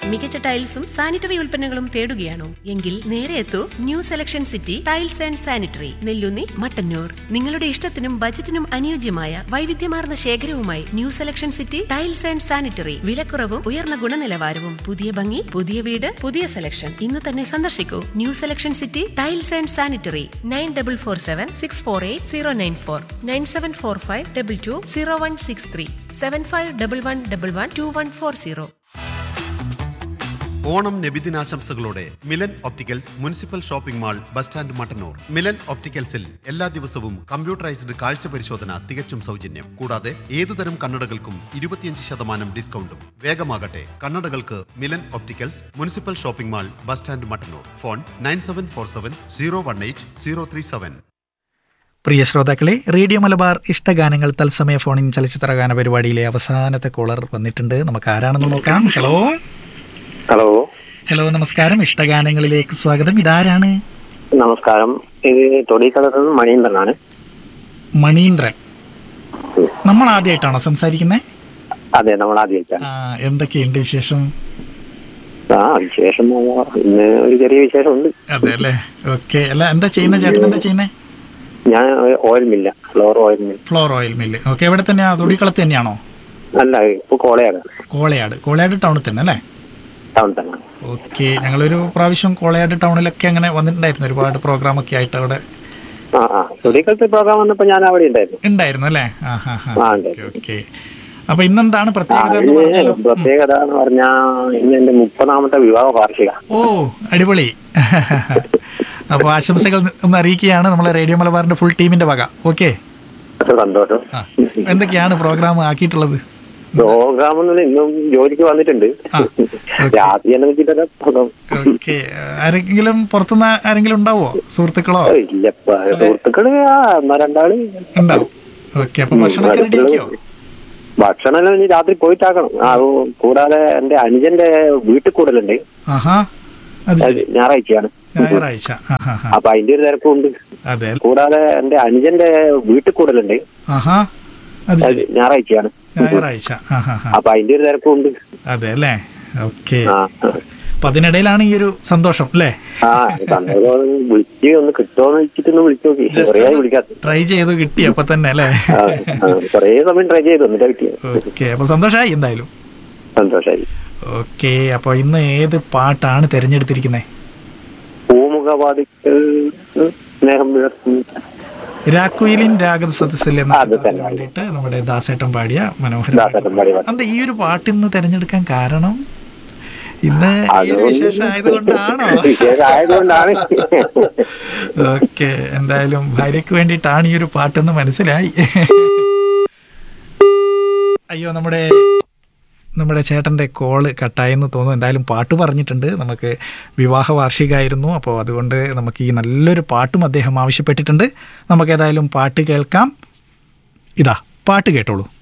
മികച്ച ടൈൽസും സാനിറ്ററി ഉൽപ്പന്നങ്ങളും തേടുകയാണോ എങ്കിൽ നേരെ എത്തൂ new selection city tiles and sanitary Nelluni Mattannur നിങ്ങളുടെ ഇഷ്ടത്തിനും ബജറ്റിനും അനുയോജ്യമായ വൈവിധ്യമാർന്ന ശേഖരവുമായി new selection city tiles and sanitary വിലക്കുറവും ഉയർന്ന ഗുണനിലവാരവും പുതിയ ഭംഗി പുതിയ വീട് പുതിയ സെലക്ഷൻ ഇന്ന് തന്നെ സന്ദർശിക്കൂ new selection city tiles and sanitary nine double four seven six four eight zero nine four nine seven four five double two zero one six three seven five double one double one two one four zero Onam നബിദിനാശംസകളോടെ Milan opticals municipal shopping mall bus stand Mattannur Milan ഒപ്റ്റിക്കൽസിൽ എല്ലാ ദിവസവും computerised കാഴ്ച പരിശോധന തികച്ചും സൗജന്യം കൂടാതെ ഏതുതരം കണ്ണടകൾക്കും ഇരുപത്തിയഞ്ച് ശതമാനം ഡിസ്കൗണ്ടും വേഗമാകട്ടെ കണ്ണടകൾക്ക് Milan opticals municipal shopping mall bus stand Mattannur phone nine seven four seven zero one eight zero three seven പ്രിയ ശ്രോതാക്കളെ റേഡിയോ മലബാർ ഇഷ്ടഗാനങ്ങൾ തത്സമയ ഫോണിൻ ചലച്ചിത്ര ഗാന പരിപാടിയിലെ അവസാനത്തെ കോളർ വന്നിട്ടുണ്ട് നമുക്ക് ആരാണെന്ന് നോക്കാം ഹലോ ഹലോ ഹലോ നമസ്കാരം ഇഷ്ടഗാനങ്ങളിലേക്ക് സ്വാഗതം ഇതാരാണ് നമസ്കാരം ഇത് തൊടിക്കലത്ത് നിന്ന് മണീന്ദ്രനാണ് മണീന്ദ്രൻ നമ്മൾ ആദ്യമായിട്ടാണോ സംസാരിക്കുന്നത് അതെ നമ്മൾ ആദ്യമായിട്ടാണ് ആ എന്തൊക്കെയുണ്ട് വിശേഷം ആ വിശേഷം ഇന്ന് ഒരു ചെറിയ വിശേഷമുണ്ട് അതെ അല്ലേ ഓക്കെ അല്ല എന്താ ചെയ്യുന്നത് ചേട്ടൻ എന്താ ചെയ്യുന്നത് ഞാൻ oil mill flour oil mill flour oil mill okay എവിടെ തന്നെയാ തൊടിക്കളത്ത് തന്നെയാണോ അല്ല ഇപ്പൊ കോളയാണ് കോളയാട് കോളയാട് ടൗണിൽ തന്നെ അല്ലേ ടൗൺ തന്നെ ഓക്കെ ഞങ്ങളൊരു പ്രാവശ്യം കോളയാട് ടൗണിലൊക്കെ അങ്ങനെ വന്നിട്ടുണ്ടായിരുന്നു ഒരുപാട് പ്രോഗ്രാം ഒക്കെ ആയിട്ട് അവിടെ ആ ആ തൊടിക്കലത്തെ പ്രോഗ്രാം വന്നപ്പോ ഞാൻ അവിടെ ഉണ്ടായിരുന്നു ഉണ്ടായിരുന്നു അല്ലേ ആ ഹാ ഹാ ആ, ഓക്കെ ഉണ്ട്. ഓക്കെ അപ്പൊ ഇന്നെന്താണ് ആ, പ്രത്യേകത എന്ന് ഇത് പറഞ്ഞാലോ പ്രത്യേകത എന്ന് പറഞ്ഞാ ഇന്ന് എന്റെ മുപ്പതാമത്തെ വിവാഹ വാർഷിക ഓ അടിപൊളി അപ്പോൾ ആശംസകൾ ഒന്ന് അറിയിക്കുകയാണ് നമ്മളെ റേഡിയോ മലബാറിന്റെ ഫുൾ ടീമിന്റെ വക ഓക്കെ സന്തോഷം ആ എന്തൊക്കെയാണ് പ്രോഗ്രാം ആക്കിയിട്ടുള്ളത് പ്രോഗ്രാം ഒന്നും ഇന്നും ജോലിക്ക് വന്നിട്ടുണ്ട് ആ, ഓക്കേ. രാത്രി എന്നെ വെച്ചിട്ടൊക്കെ പ്രോഗ്രാം ഓക്കെ ആരെങ്കിലും പുറത്തുനിന്ന് ആരെങ്കിലും ഉണ്ടാവോ സുഹൃത്തുക്കളോ ഇല്ലപ്പ സുഹൃത്തുക്കള് ആ ഒന്നോ രണ്ടാള് ഉണ്ടാവും ഓക്കെ അപ്പൊ ഭക്ഷണമൊക്കെ റെഡിയാക്കിയോ ഭക്ഷണം എല്ലാം ഇനി രാത്രി പോയിട്ടാക്കണം ആ ഓ, കൂടാതെ എന്റെ അനുജന്റെ വീട്ടിൽ കൂടലുണ്ട് ആഹാ അത് അത് ശരി ഞായറാഴ്ചയാണ് ഞായറാഴ്ച ആ ഹാ ഹാ അപ്പൊ അതിന്റെ ഒരു തിരക്കുണ്ട് അതെ കൂടാതെ എന്റെ അനുജന്റെ വീട്ടിൽ കൂടലുണ്ട് ആഹാ അത് അത് ശരി ഞായറാഴ്ചയാണ് ഞായറാഴ്ച ആ ഹാ ഹാ അപ്പൊ അതിന്റെ ഒരു തിരക്കുണ്ട് അതെ അല്ലേ ഓക്കെ ആ അപ്പൊ അതിനിടയിലാണ് ഈ ഒരു സന്തോഷം അല്ലേ ആ സന്തോഷം വിളിച്ച് ഒന്ന് കിട്ടുമോന്ന് വെച്ചിട്ടൊന്ന് വിളിച്ചു നോക്കി കുറേ ആയി വിളിക്കാത്ത ട്രൈ ചെയ്ത് കിട്ടി അപ്പൊ തന്നെ അല്ലേ ആ, ആ, കുറേ സമയം ട്രൈ ചെയ്തു എന്നിട്ട് കിട്ടിയത് ഓക്കെ അപ്പൊ സന്തോഷമായി എന്തായാലും സന്തോഷായി ഓക്കെ അപ്പൊ ഇന്ന് ഏത് പാട്ടാണ് തിരഞ്ഞെടുത്തിരിക്കുന്നത് പൂമുഖവാദിക്കൽ സ്നേഹം വിളർത്തുന്നു രാക്കുയിലിൻ രാഗത സദസ്സിൽ എന്ന അത് തന്നെ. ചിത്രത്തിന് വേണ്ടിയിട്ട് നമ്മുടെ ദാസേട്ടൻ പാടിയ ദാസേട്ടൻ മനോഹരമായിട്ടുള്ള പാടിയ പാട്ട്. എന്താ ഈ ഒരു പാട്ട് ഇന്ന് തിരഞ്ഞെടുക്കാൻ കാരണം ഇന്ന് ഈ ഒരു അതുകൊണ്ട് വിശേഷം ആയതുകൊണ്ടാണോ വിശേഷം ആയതുകൊണ്ടാണ് ഓക്കെ എന്തായാലും ഭാര്യക്ക് വേണ്ടിയിട്ടാണ് ഈ ഒരു പാട്ടെന്ന് മനസ്സിലായി അയ്യോ നമ്മുടെ നമ്മുടെ ചേട്ടൻ്റെ കോള് കട്ടായെന്ന് തോന്നുന്നു എന്തായാലും പാട്ട് പറഞ്ഞിട്ടുണ്ട് നമുക്ക് വിവാഹ വാർഷികമായിരുന്നു അപ്പോൾ അതുകൊണ്ട് നമുക്ക് ഈ നല്ലൊരു പാട്ടും അദ്ദേഹം ആവശ്യപ്പെട്ടിട്ടുണ്ട് നമുക്ക് ഏതായാലും പാട്ട് കേൾക്കാം ഇതാ പാട്ട് കേട്ടോളൂ